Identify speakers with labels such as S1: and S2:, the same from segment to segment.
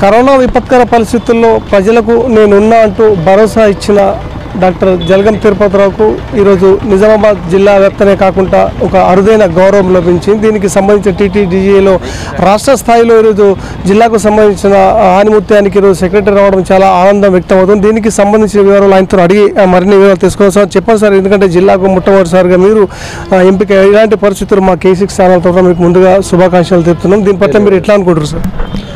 S1: corona విపత్కర పరిస్థితుల్లో ప్రజలకు నేనున్నా అంటూ భరోసా ఇచ్చిన డాక్టర్ జలగం తిరుపతిరావుకు ఈరోజు నిజామాబాద్ జిల్లా వ్యాప్తమే కాకుండా ఒక అరుదైన గౌరవం లభించింది దీనికి సంబంధించిన టీటీడీజీలో రాష్ట్ర స్థాయిలో ఈరోజు జిల్లాకు సంబంధించిన ఆనిముత్యానికి ఈరోజు సెక్రటరీ రావడం చాలా ఆనందం వ్యక్తం అవుతుంది దీనికి సంబంధించిన వివరాలు ఆయనతో అడిగి ఆ, మరిన్ని వివరాలు తెలుసుకోవాలి సార్ చెప్పండి సార్ ఎందుకంటే జిల్లాకు మొట్టమొదటిసారిగా మీరు ఆ, ఎంపిక ఇలాంటి పరిస్థితులు మా కే సిక్స్ ఛానల్ తరఫున మీకు ముందుగా శుభాకాంక్షలు చెప్తున్నాం దీని పట్ల మీరు ఎట్లా అనుకుంటారు సార్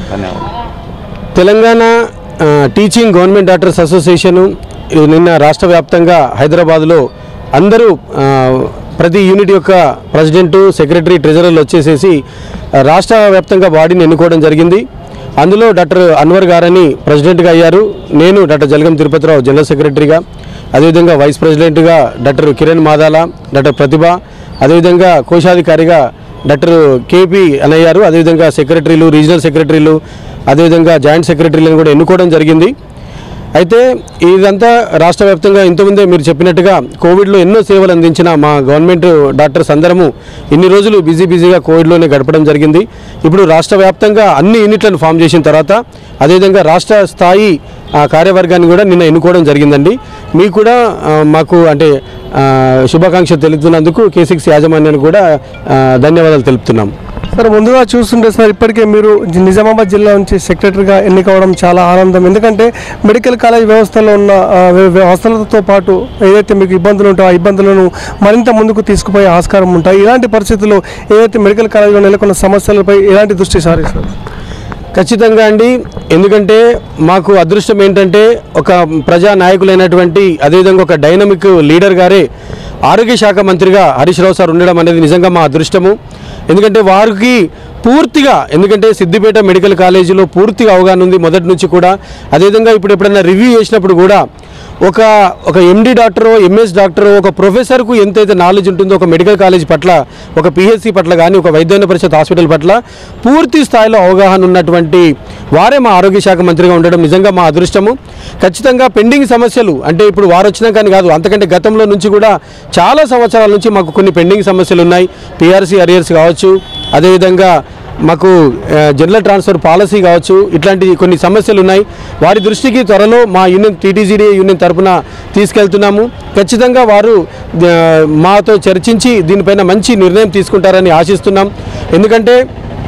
S2: తెలంగాణ ఆ, టీచింగ్ గవర్నమెంట్ డాక్టర్స్ అసోసియేషను ఈ నిన్న రాష్ట్ర వ్యాప్తంగా హైదరాబాద్లో అందరూ ఆ, ప్రతి యూనిట్ యొక్క ప్రెసిడెంటు సెక్రటరీ ట్రెజరర్లు వచ్చేసేసి ఆ, రాష్ట్ర వ్యాప్తంగా బాడీని ఎన్నుకోవడం జరిగింది అందులో డాక్టర్ అన్వర్ గారని ప్రెసిడెంట్గా అయ్యారు నేను డాక్టర్ జలగం తిరుపతిరావు జనరల్ సెక్రటరీగా అదేవిధంగా వైస్ ప్రెసిడెంట్గా డాక్టర్ కిరణ్ మాదాల డాక్టర్ ప్రతిభ అదేవిధంగా కోశాధికారిగా డాక్టర్ కేపీ అనయ్యారు అదేవిధంగా సెక్రటరీలు రీజనల్ సెక్రటరీలు అదేవిధంగా జాయింట్ సెక్రటరీలను కూడా ఎన్నుకోవడం జరిగింది అయితే ఇదంతా రాష్ట్ర వ్యాప్తంగా ఇంతకుముందే మీరు చెప్పినట్టుగా కోవిడ్లో ఎన్నో సేవలు అందించిన మా గవర్నమెంట్ డాక్టర్స్ అందరము ఇన్ని రోజులు బిజీ బిజీగా కోవిడ్లోనే గడపడం జరిగింది ఇప్పుడు రాష్ట్ర వ్యాప్తంగా అన్ని యూనిట్లను ఫామ్ చేసిన తర్వాత అదేవిధంగా రాష్ట్ర స్థాయి ఆ, కార్యవర్గాన్ని కూడా నిన్న ఎన్నుకోవడం జరిగిందండి మీకు కూడా ఆ, మాకు అంటే ఆ, శుభాకాంక్షలు తెలుపుతున్నందుకు కే సిక్స్ యాజమాన్యానికి కూడా ఆ, ధన్యవాదాలు తెలుపుతున్నాం
S1: సార్ ముందుగా చూస్తుంటే సార్ ఇప్పటికే మీరు జి- నిజామాబాద్ జిల్లా నుంచి సెక్రటరీగా ఎన్నికవడం చాలా ఆనందం ఎందుకంటే మెడికల్ కాలేజ్ వ్యవస్థలో ఉన్న ఆ, వ్య- వ్యవస్థలతో పాటు ఏదైతే మీకు ఇబ్బందులు ఉంటాయో ఆ ఇబ్బందులను మరింత ముందుకు తీసుకుపోయే ఆస్కారం ఉంటాయి ఇలాంటి పరిస్థితుల్లో ఏదైతే మెడికల్ కాలేజీలో నెలకొన్న సమస్యలపై ఎలాంటి దృష్టి సారిస్తారు
S2: ఖచ్చితంగా అండి ఎందుకంటే మాకు అదృష్టం ఏంటంటే ఒక ప్రజా నాయకులైనటువంటి అదేవిధంగా ఒక డైనమిక్ లీడర్ గారే ఆరోగ్య శాఖ మంత్రిగా హరీష్ రావు సార్ ఉండడం అనేది నిజంగా మా అదృష్టము ఎందుకంటే వారికి పూర్తిగా ఎందుకంటే సిద్దిపేట మెడికల్ కాలేజీలో పూర్తిగా అవగాహన ఉంది మొదటి నుంచి కూడా అదేవిధంగా ఇప్పుడు ఎప్పుడైనా రివ్యూ చేసినప్పుడు కూడా ఒక ఒక ఎండి డాక్టరో ఎంఎస్ డాక్టరో ఒక ప్రొఫెసర్కు ఎంతైతే నాలెడ్జ్ ఉంటుందో ఒక మెడికల్ కాలేజ్ పట్ల ఒక పిహెచ్సి పట్ల కానీ ఒక వైద్య పరిషత్ హాస్పిటల్ పట్ల పూర్తి స్థాయిలో అవగాహన ఉన్నటువంటి వారే మా ఆరోగ్య శాఖ మంత్రిగా ఉండడం నిజంగా మా అదృష్టము ఖచ్చితంగా పెండింగ్ సమస్యలు అంటే ఇప్పుడు వారు వచ్చినా కానీ కాదు అంతకంటే గతంలో నుంచి కూడా చాలా సంవత్సరాల నుంచి మాకు కొన్ని పెండింగ్ సమస్యలు ఉన్నాయి పిఆర్సీ అరియర్స్ కావచ్చు అదేవిధంగా మాకు ఆ, జనరల్ ట్రాన్స్ఫర్ పాలసీ కావచ్చు ఇట్లాంటి కొన్ని సమస్యలు ఉన్నాయి వారి దృష్టికి త్వరలో మా యూనియన్ టీటీజీడీ యూనియన్ తరపున తీసుకెళ్తున్నాము ఖచ్చితంగా వారు ఆ, మాతో చర్చించి దీనిపైన మంచి నిర్ణయం తీసుకుంటారని ఆశిస్తున్నాం ఎందుకంటే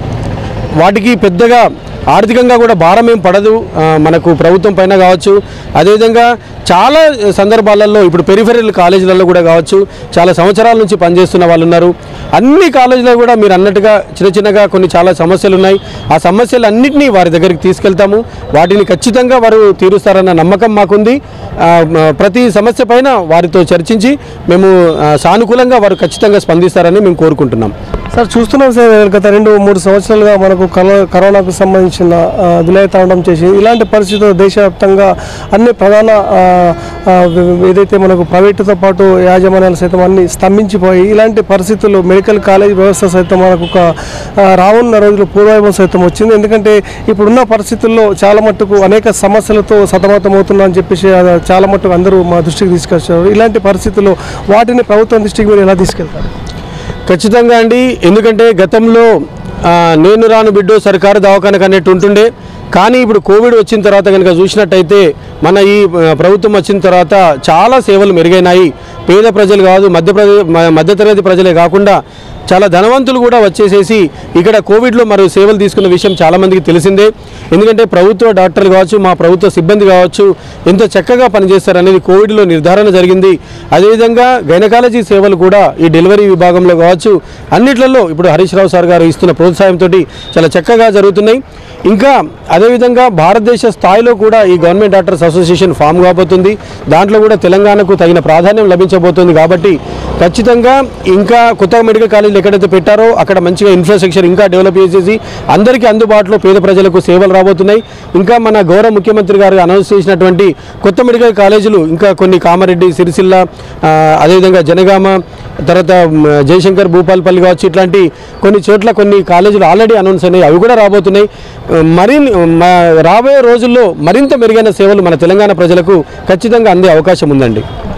S2: వాటికి పెద్దగా ఆర్థికంగా కూడా భారం ఏం పడదు ఆ, మనకు ప్రభుత్వం పైన కావచ్చు అదేవిధంగా చాలా సందర్భాలలో ఇప్పుడు పెరిఫెరల్ కాలేజీలలో కూడా కావచ్చు చాలా సంవత్సరాల నుంచి పనిచేస్తున్న వాళ్ళు ఉన్నారు అన్ని కాలేజీలో కూడా మీరు అన్నట్టుగా చిన్న చిన్నగా కొన్ని చాలా సమస్యలు ఉన్నాయి ఆ సమస్యలు అన్నింటినీ వారి దగ్గరికి తీసుకెళ్తాము వాటిని ఖచ్చితంగా వారు తీరుస్తారన్న నమ్మకం మాకుంది ఆ, మ- ప్రతి సమస్య పైన వారితో చర్చించి మేము ఆ, సానుకూలంగా వారు ఖచ్చితంగా స్పందిస్తారని మేము కోరుకుంటున్నాం
S1: సార్ చూస్తున్నాం సార్ గత రెండు మూడు సంవత్సరాలుగా మనకు కల- కరోనాకు సంబంధించిన ఆ, విలయతాండం చేసి ఇలాంటి పరిస్థితులు దేశవ్యాప్తంగా అన్ని ప్రధాన ఆ, ఆ, ఏదైతే మనకు ప్రైవేటుతో పాటు యాజమాన్యాలు సైతం అన్ని స్తంభించిపోయి ఇలాంటి పరిస్థితుల్లో మెడికల్ కాలేజ్ వ్యవస్థ సైతం మనకు ఒక ఆ, రానున్న రోజులు పూర్వవైభవం సైతం వచ్చింది ఎందుకంటే ఇప్పుడున్న పరిస్థితుల్లో చాలా మట్టుకు అనేక సమస్యలతో సతమతం అవుతున్నా అని చెప్పేసి ఆ, చాలా మట్టుకు అందరూ మా దృష్టికి తీసుకొచ్చారు ఇలాంటి పరిస్థితుల్లో వాటిని ప్రభుత్వం దృష్టికి మీరు ఎలా తీసుకెళ్తారు
S2: ఖచ్చితంగా అండి ఎందుకంటే గతంలో ఆ, నేను రాను బిడ్డో సర్కారు దవాఖానకు అన్నట్టు ఉంటుండే కానీ ఇప్పుడు కోవిడ్ వచ్చిన తర్వాత కనుక చూసినట్టయితే మన ఈ ఆ, ప్రభుత్వం వచ్చిన తర్వాత చాలా సేవలు మెరుగైనాయి పేద ప్రజలు కాదు మధ్య ప్రజ- మ- మధ్యతరగతి ప్రజలే కాకుండా చాలా ధనవంతులు కూడా వచ్చేసేసి ఇక్కడ కోవిడ్లో మరి సేవలు తీసుకున్న విషయం చాలామందికి తెలిసిందే ఎందుకంటే ప్రభుత్వ డాక్టర్లు కావచ్చు మా ప్రభుత్వ సిబ్బంది కావచ్చు ఎంతో చక్కగా పనిచేస్తారనేది కోవిడ్లో నిర్ధారణ జరిగింది అదేవిధంగా గైనకాలజీ సేవలు కూడా ఈ డెలివరీ విభాగంలో కావచ్చు అన్నిట్లలో ఇప్పుడు హరీష్ రావు సార్ గారు ఇస్తున్న ప్రోత్సాహంతో చాలా చక్కగా జరుగుతున్నాయి ఇంకా అదేవిధంగా భారతదేశ స్థాయిలో కూడా ఈ గవర్నమెంట్ డాక్టర్స్ అసోసియేషన్ ఫామ్ కాబోతుంది దాంట్లో కూడా తెలంగాణకు తగిన ప్రాధాన్యం లభించబోతుంది కాబట్టి ఖచ్చితంగా ఇంకా కొత్త మెడికల్ కాలేజీలు ఎక్కడైతే పెట్టారో అక్కడ మంచిగా ఇన్ఫ్రాస్ట్రక్చర్ ఇంకా డెవలప్ చేసేసి అందరికీ అందుబాటులో పేద ప్రజలకు సేవలు రాబోతున్నాయి ఇంకా మన గౌరవ ముఖ్యమంత్రి గారు అనౌన్స్ చేసినటువంటి కొత్త మెడికల్ కాలేజీలు ఇంకా కొన్ని కామారెడ్డి సిరిసిల్ల ఆ, అదేవిధంగా జనగామ తర్వాత మ్, జయశంకర్ భూపాల్పల్లి కావచ్చు ఇట్లాంటి కొన్ని చోట్ల కొన్ని కాలేజీలు ఆల్రెడీ అనౌన్స్ అయినాయి అవి కూడా రాబోతున్నాయి మరి మ- రాబోయే రోజుల్లో మరింత మెరుగైన సేవలు మన తెలంగాణ ప్రజలకు ఖచ్చితంగా అందే అవకాశం ఉందండి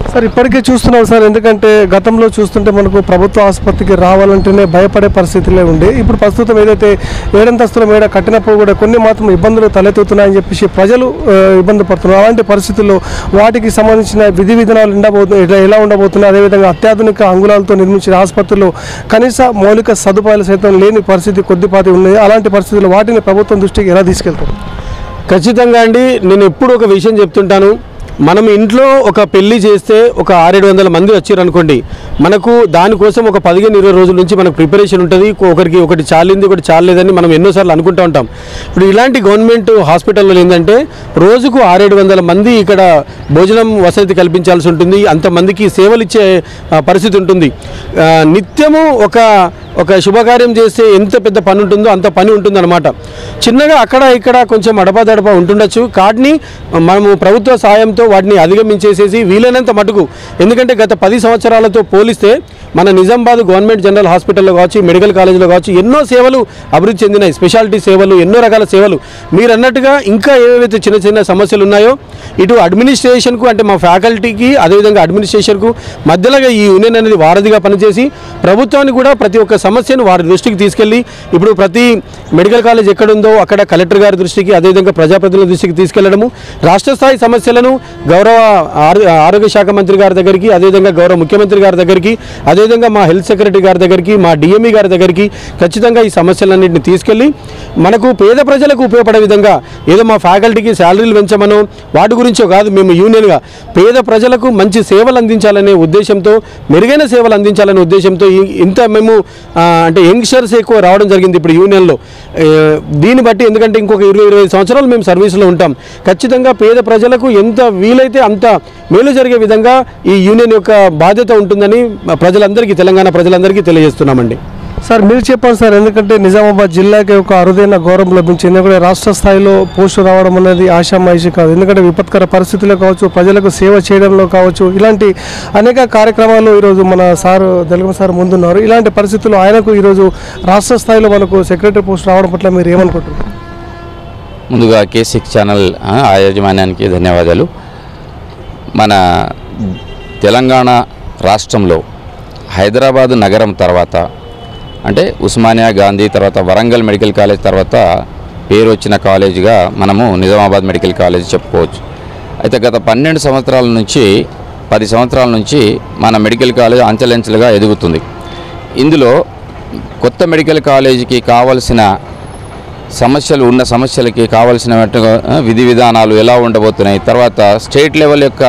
S1: సార్ ఇప్పటికే చూస్తున్నాం సార్ ఎందుకంటే గతంలో చూస్తుంటే మనకు ప్రభుత్వ ఆసుపత్రికి రావాలంటేనే భయపడే పరిస్థితులే ఉండే ఇప్పుడు ప్రస్తుతం ఏదైతే ఏడంతస్తుల మేడ కట్టినప్పుడు కూడా కొన్ని మాత్రం ఇబ్బందులు తలెత్తుతున్నాయని చెప్పేసి ప్రజలు ఆ, ఇబ్బంది పడుతున్నారు అలాంటి పరిస్థితుల్లో వాటికి సంబంధించిన విధి విధానాలు ఉండబోతున్నాయి ఎట్లా- ఎలా ఉండబోతున్నాయి అదేవిధంగా అత్యాధునిక అంగుళాలతో నిర్మించిన ఆసుపత్రుల్లో కనీస మౌలిక సదుపాయాలు సైతం లేని పరిస్థితి కొద్దిపాటి ఉన్నాయి అలాంటి పరిస్థితుల్లో వాటిని ప్రభుత్వం దృష్టికి ఎలా తీసుకెళ్తారు
S2: ఖచ్చితంగా అండి నేను ఎప్పుడు ఒక విషయం చెప్తుంటాను మనం ఇంట్లో ఒక పెళ్లి చేస్తే ఒక ఆరేడు వందల మంది వచ్చారు అనుకోండి మనకు దానికోసం ఒక పదిహేను ఇరవై రోజుల నుంచి మనకు ప్రిపరేషన్ ఉంటుంది ఒకరికి ఒకటి చాలింది ఒకటి చాలేదని మనం ఎన్నోసార్లు అనుకుంటూ ఉంటాం ఇప్పుడు ఇలాంటి గవర్నమెంట్ హాస్పిటల్లో ఏంటంటే రోజుకు ఆరేడు వందల మంది ఇక్కడ భోజనం వసతి కల్పించాల్సి ఉంటుంది అంతమందికి సేవలు ఇచ్చే ఆ, పరిస్థితి ఉంటుంది ఆ, నిత్యము ఒక ఒక శుభకార్యం చేస్తే ఎంత పెద్ద పని ఉంటుందో అంత పని ఉంటుందన్నమాట చిన్నగా అక్కడ ఇక్కడ కొంచెం అడపాదడపా ఉంటుండొచ్చు కాటిని మనము ప్రభుత్వ సాయంతో వాటిని అధిగమించేసేసి వీలైనంత మటుకు ఎందుకంటే గత పది సంవత్సరాలతో పోలిస్తే మన నిజామాబాద్ గవర్నమెంట్ జనరల్ హాస్పిటల్లో కావచ్చు మెడికల్ కాలేజీలో కావచ్చు ఎన్నో సేవలు అభివృద్ధి చెందినాయి స్పెషాలిటీ సేవలు ఎన్నో రకాల సేవలు మీరు అన్నట్టుగా ఇంకా ఏవైతే చిన్న చిన్న సమస్యలు ఉన్నాయో ఇటు అడ్మినిస్ట్రేషన్కు అంటే మా ఫ్యాకల్టీకి అదేవిధంగా అడ్మినిస్ట్రేషన్కు మధ్యలో ఈ యూనియన్ అనేది వారధిగా పనిచేసి ప్రభుత్వాన్ని కూడా ప్రతి ఒక్క సమస్యను వారి దృష్టికి తీసుకెళ్ళి ఇప్పుడు ప్రతి మెడికల్ కాలేజ్ ఎక్కడుందో అక్కడ కలెక్టర్ గారి దృష్టికి అదేవిధంగా ప్రజాప్రతినిధుల దృష్టికి తీసుకెళ్లడము రాష్ట్ర స్థాయి సమస్యలను గౌరవ ఆరో- ఆరోగ్య శాఖ మంత్రి గారి దగ్గరికి అదేవిధంగా గౌరవ ముఖ్యమంత్రి గారి దగ్గరికి అదేవిధంగా మా హెల్త్ సెక్రటరీ గారి దగ్గరికి మా డిఎంఈ గారి దగ్గరికి ఖచ్చితంగా ఈ సమస్యలన్నింటినీ తీసుకెళ్ళి మనకు పేద ప్రజలకు ఉపయోగపడే విధంగా ఏదో మా ఫ్యాకల్టీకి శాలరీలు పెంచమనో వాటి గురించో కాదు మేము యూనియన్గా పేద ప్రజలకు మంచి సేవలు అందించాలనే ఉద్దేశంతో మెరుగైన సేవలు అందించాలనే ఉద్దేశంతో ఈ- ఇంత మేము ఆ, అంటే యంగ్స్టర్స్ ఎక్కువ రావడం జరిగింది ఇప్పుడు యూనియన్లో ఏ, దీన్ని బట్టి ఎందుకంటే ఇంకొక ఇరవై ఇరవై ఐదు సంవత్సరాలు మేము సర్వీస్లో ఉంటాం ఖచ్చితంగా పేద ప్రజలకు ఎంత వీలైతే అంత మేలు జరిగే విధంగా ఈ యూనియన్ యొక్క బాధ్యత ఉంటుందని ప్రజలందరికీ తెలంగాణ ప్రజలందరికీ తెలియజేస్తున్నామండి
S1: సార్ మీరు చెప్పండి సార్ ఎందుకంటే నిజామాబాద్ జిల్లాకి ఒక అరుదైన గౌరవం లభించింది ఎందుకంటే రాష్ట్ర స్థాయిలో పోస్టు రావడం అనేది ఆశామాయిషి కాదు ఎందుకంటే విపత్కర పరిస్థితుల్లో కావచ్చు ప్రజలకు సేవ చేయడంలో కావచ్చు ఇలాంటి అనేక కార్యక్రమాలు ఈరోజు మన సార్ తెలుగు సార్ ముందున్నారు ఇలాంటి పరిస్థితుల్లో ఆయనకు ఈరోజు రాష్ట్ర స్థాయిలో మనకు సెక్రటరీ పోస్ట్ రావడం పట్ల మీరు ఏమనుకుంటున్నారు
S3: ముందుగా కే సిక్స్ ఛానల్ ఆ, ఆ యాజమాన్యానికి ధన్యవాదాలు మన తెలంగాణ రాష్ట్రంలో హైదరాబాదు నగరం తర్వాత అంటే ఉస్మానియా గాంధీ తర్వాత వరంగల్ మెడికల్ కాలేజ్ తర్వాత పేరు వచ్చిన కాలేజీగా మనము నిజామాబాద్ మెడికల్ కాలేజ్ చెప్పుకోవచ్చు అయితే గత పన్నెండు సంవత్సరాల నుంచి పది సంవత్సరాల నుంచి మన మెడికల్ కాలేజ్ అంచెలంచెలుగా ఎదుగుతుంది ఇందులో కొత్త మెడికల్ కాలేజీకి కావలసిన సమస్యలు ఉన్న సమస్యలకి కావలసిన విధి విధానాలు ఎలా ఉండబోతున్నాయి తర్వాత స్టేట్ లెవెల్ యొక్క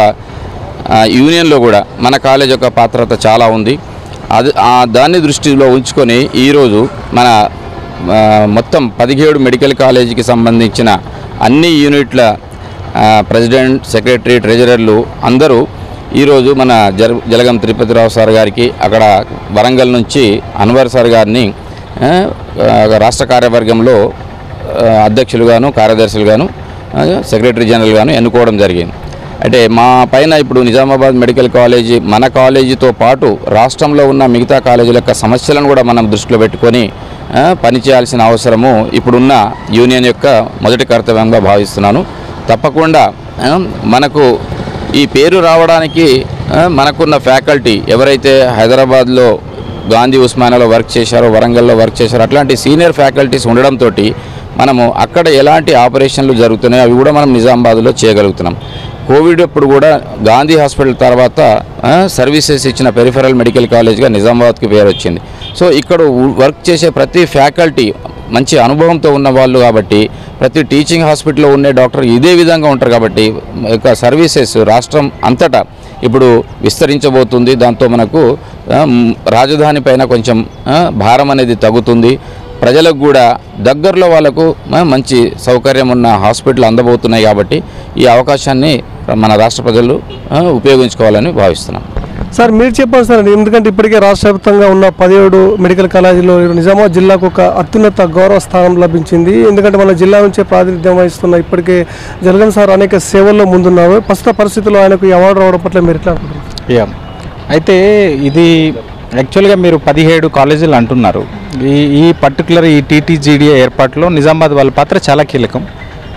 S3: ఆ, యూనియన్లో కూడా మన కాలేజ్ యొక్క పాత్రత చాలా ఉంది అది ఆ దాన్ని దృష్టిలో ఉంచుకొని ఈరోజు మన ఆ, మొత్తం పదిహేడు మెడికల్ కాలేజీకి సంబంధించిన అన్ని యూనిట్ల ఆ, ప్రెసిడెంట్ సెక్రటరీ ట్రెజరర్లు అందరూ ఈరోజు మన జర జలగం తిరుపతిరావు సార్ గారికి అక్కడ వరంగల్ నుంచి అన్వర్ సార్ గారిని ఆ, ఆ, రాష్ట్ర కార్యవర్గంలో ఆ, అధ్యక్షులుగాను కార్యదర్శులుగాను ఆ, సెక్రటరీ జనరల్గాను ఎన్నుకోవడం జరిగింది అంటే మా పైన ఇప్పుడు నిజామాబాద్ మెడికల్ కాలేజీ మన కాలేజీతో పాటు రాష్ట్రంలో ఉన్న మిగతా కాలేజీల యొక్క సమస్యలను కూడా మనం దృష్టిలో పెట్టుకొని ఆ, పనిచేయాల్సిన అవసరము ఇప్పుడున్న యూనియన్ యొక్క మొదటి కర్తవ్యంగా భావిస్తున్నాను తప్పకుండా ఆ, మనకు ఈ పేరు రావడానికి ఆ, మనకున్న ఫ్యాకల్టీ ఎవరైతే హైదరాబాద్లో గాంధీ ఉస్మానియాలో వర్క్ చేశారో వరంగల్లో వర్క్ చేశారో అట్లాంటి సీనియర్ ఫ్యాకల్టీస్ ఉండడంతో మనము అక్కడ ఎలాంటి ఆపరేషన్లు జరుగుతున్నాయో అవి కూడా మనం నిజామాబాద్లో చేయగలుగుతున్నాం కోవిడ్ అప్పుడు కూడా గాంధీ హాస్పిటల్ తర్వాత ఆ, సర్వీసెస్ ఇచ్చిన పెరిఫెరల్ మెడికల్ కాలేజ్గా నిజామాబాద్కి పేరు వచ్చింది సో ఇక్కడ ఉ- వర్క్ చేసే ప్రతి ఫ్యాకల్టీ మంచి అనుభవంతో ఉన్న వాళ్ళు కాబట్టి ప్రతి టీచింగ్ హాస్పిటల్లో ఉండే డాక్టర్ ఇదే విధంగా ఉంటారు కాబట్టి యొక్క సర్వీసెస్ రాష్ట్రం అంతటా ఇప్పుడు విస్తరించబోతుంది దాంతో మనకు ఆ, మ్, రాజధాని పైన కొంచెం ఆ, భారం అనేది తగ్గుతుంది ప్రజలకు కూడా దగ్గరలో వాళ్ళకు ఆ, మంచి సౌకర్యం ఉన్న హాస్పిటల్ అందబోతున్నాయి కాబట్టి ఈ అవకాశాన్ని మన రాష్ట్ర ప్రజలు ఆ, ఉపయోగించుకోవాలని భావిస్తున్నాం
S1: సార్ మీరు చెప్పండి సార్ ఎందుకంటే ఇప్పటికే రాష్ట్ర వ్యాప్తంగా ఉన్న పదిహేడు మెడికల్ కాలేజీలో నిజామాబాద్ జిల్లాకు ఒక అత్యున్నత గౌరవ స్థానం లభించింది ఎందుకంటే మన జిల్లా నుంచే ప్రాతినిధ్యం వహిస్తున్న ఇప్పటికే జలగం సార్ అనేక సేవల్లో ముందున్నారు ప్రస్తుత పరిస్థితుల్లో ఆయనకు ఈ అవార్డు రావడం పట్ల మీరు ఎట్లా అనుకుంటున్నారు
S4: యా అయితే ఇది యాక్చువల్గా మీరు పదిహేడు కాలేజీలు అంటున్నారు ఈ ఈ పర్టికులర్ ఈ టీటీజీడీఏ ఏర్పాటులో నిజామాబాద్ వాళ్ళ పాత్ర చాలా కీలకం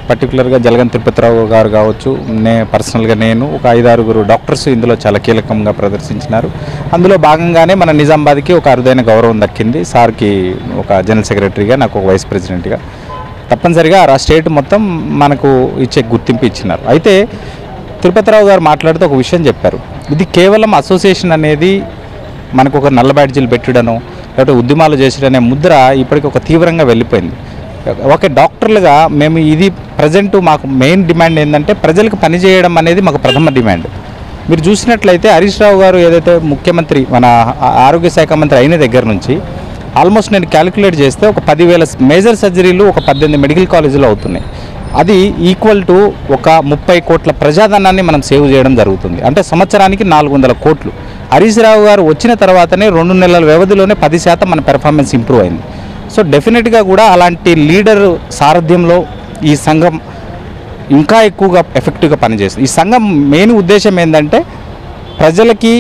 S4: పర్టికులర్గా జలగం తిరుపతిరావు గారు కావచ్చు నే పర్సనల్గా నేను ఒక ఐదారుగురు డాక్టర్స్ ఇందులో చాలా కీలకంగా ప్రదర్శించినారు అందులో భాగంగానే మన నిజామాబాద్కి ఒక అరుదైన గౌరవం దక్కింది సార్కి ఒక జనరల్ సెక్రటరీగా నాకు ఒక వైస్ ప్రెసిడెంట్గా తప్పనిసరిగా ఆ స్టేట్ మొత్తం మనకు ఇచ్చే గుర్తింపు ఇచ్చినారు అయితే తిరుపతిరావు గారు మాట్లాడుతూ ఒక విషయం చెప్పారు ఇది కేవలం అసోసియేషన్ అనేది మనకు ఒక నల్ల బ్యాడ్జీలు పెట్టడనో లేకపోతే ఉద్యమాలు చేసడనే ముద్ర ఇప్పటికి ఒక తీవ్రంగా వెళ్ళిపోయింది ఒక డాక్టర్లుగా మేము ఇది ప్రజెంట్ మాకు మెయిన్ డిమాండ్ ఏంటంటే ప్రజలకు పనిచేయడం అనేది మాకు ప్రథమ డిమాండ్ మీరు చూసినట్లయితే హరీష్ రావు గారు ఏదైతే ముఖ్యమంత్రి మన ఆ- ఆరోగ్య శాఖ మంత్రి అయిన దగ్గర నుంచి ఆల్మోస్ట్ నేను క్యాలిక్యులేట్ చేస్తే ఒక పదివేల మేజర్ సర్జరీలు ఒక పద్దెనిమిది మెడికల్ కాలేజీలో అవుతున్నాయి అది ఈక్వల్ టు ఒక ముప్పై కోట్ల ప్రజాధనాన్ని మనం సేవ్ చేయడం జరుగుతుంది అంటే సంవత్సరానికి నాలుగు వందల కోట్లు హరీష్ రావు గారు వచ్చిన తర్వాతనే రెండు నెలల వ్యవధిలోనే పది శాతం మన పెర్ఫార్మెన్స్ ఇంప్రూవ్ అయింది సో డెఫినెట్గా కూడా అలాంటి లీడర్ సారథ్యంలో ఈ సంఘం ఇంకా ఎక్కువగా ఎఫెక్టివ్గా పనిచేస్తుంది ఈ సంఘం మెయిన్ ఉద్దేశం ఏంటంటే ప్రజలకి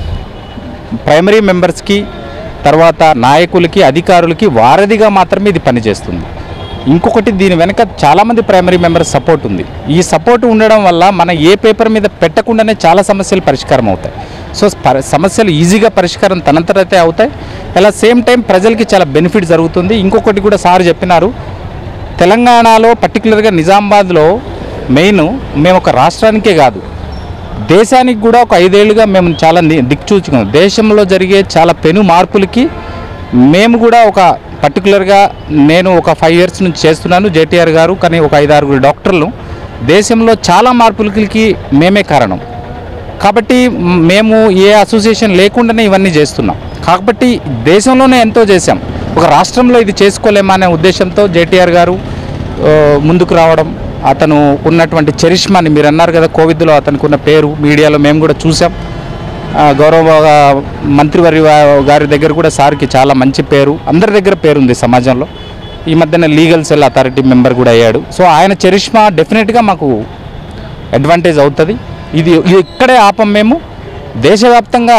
S4: ప్రైమరీ మెంబర్స్కి తర్వాత నాయకులకి అధికారులకి వారధిగా మాత్రమే ఇది పనిచేస్తుంది ఇంకొకటి దీని వెనక చాలామంది ప్రైమరీ మెంబర్స్ సపోర్ట్ ఉంది ఈ సపోర్ట్ ఉండడం వల్ల మన ఏ పేపర్ మీద పెట్టకుండానే చాలా సమస్యలు పరిష్కారం అవుతాయి సో పర- సమస్యలు ఈజీగా పరిష్కారం తనంతరైతే అవుతాయి అలా సేమ్ టైం ప్రజలకి చాలా బెనిఫిట్ జరుగుతుంది ఇంకొకటి కూడా సార్ చెప్పినారు తెలంగాణలో పర్టికులర్గా నిజామాబాద్లో మెయిన్ మేము ఒక రాష్ట్రానికే కాదు దేశానికి కూడా ఒక ఐదేళ్లుగా మేము చాలా ని- దిక్చూచుకున్నాం దేశంలో జరిగే చాలా పెను మార్పులకి మేము కూడా ఒక పర్టికులర్గా నేను ఒక ఫైవ్ ఇయర్స్ నుంచి చేస్తున్నాను జేటీఆర్ గారు కానీ ఒక ఐదారుగురు డాక్టర్లు దేశంలో చాలా మార్పులకి మేమే కారణం కాబట్టి మ్, మేము ఏ అసోసియేషన్ లేకుండానే ఇవన్నీ చేస్తున్నాం కాబట్టి దేశంలోనే ఎంతో చేశాం ఒక రాష్ట్రంలో ఇది చేసుకోలేమా అనే ఉద్దేశంతో జేటీఆర్ గారు ఆ, ముందుకు రావడం అతను ఉన్నటువంటి చరిష్మాని మీరు అన్నారు కదా కోవిడ్లో అతనికి ఉన్న పేరు మీడియాలో మేము కూడా చూసాం ఆ, గౌరవ మంత్రివర్య గారి దగ్గర కూడా సార్కి చాలా మంచి పేరు అందరి దగ్గర పేరు ఉంది సమాజంలో ఈ మధ్యన లీగల్ సెల్ అథారిటీ మెంబర్ కూడా అయ్యాడు సో ఆయన చరిష్మా డెఫినెట్గా మాకు అడ్వాంటేజ్ అవుతుంది ఇది ఇది ఇక్కడే ఆపం మేము దేశవ్యాప్తంగా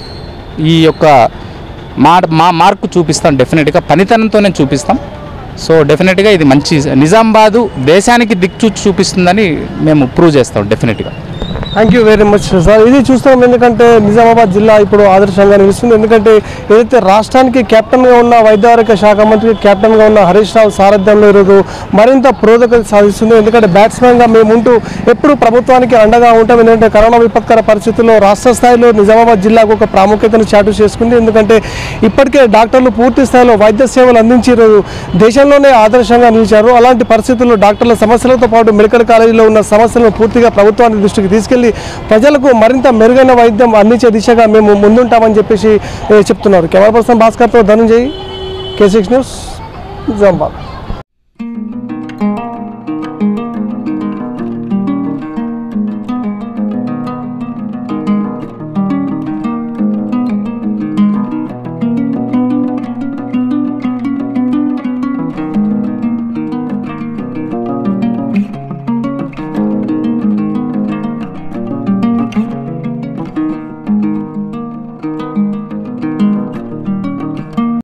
S4: ఈ యొక్క మా మా మార్కు చూపిస్తాం డెఫినెట్గా పనితనంతోనే చూపిస్తాం సో డెఫినెట్గా ఇది మంచి నిజామాబాదు దేశానికి దిక్చూచి చూపిస్తుందని మేము ప్రూవ్ చేస్తాం డెఫినెట్గా
S1: thank you very much sir ఇది చూస్తున్నాం ఎందుకంటే నిజామాబాద్ జిల్లా ఇప్పుడు ఆదర్శంగా నిలుస్తుంది ఎందుకంటే ఏదైతే రాష్ట్రానికి కెప్టెన్గా ఉన్న వైద్య ఆరోగ్య శాఖ మంత్రి కెప్టెన్గా ఉన్న హరీష్ రావు సారథ్యంలో ఈరోజు మరింత పురోగతి సాధిస్తుంది ఎందుకంటే బ్యాట్స్మెన్గా మేము ఉంటూ ఎప్పుడు ప్రభుత్వానికి అండగా ఉంటాం ఎందుకంటే కరోనా విపత్కర పరిస్థితుల్లో రాష్ట్ర స్థాయిలో నిజామాబాద్ జిల్లాకు ఒక ప్రాముఖ్యతను చాటు చేసుకుంది ఎందుకంటే ఇప్పటికే డాక్టర్లు పూర్తి స్థాయిలో వైద్య సేవలు అందించి ఈరోజు దేశంలోనే ఆదర్శంగా నిలిచారు అలాంటి పరిస్థితుల్లో డాక్టర్ల సమస్యలతో పాటు మెడికల్ కాలేజీలో ఉన్న సమస్యలను పూర్తిగా ప్రభుత్వానికి దృష్టికి తీసుకెళ్లి ప్రజలకు మరింత మెరుగైన వైద్యం అందించే దిశగా మేము ముందుంటామని చెప్పేసి ఏ, చెప్తున్నారు కెమెరా పర్సన్ భాస్కర్తో Dhananjay K six news Nizamabad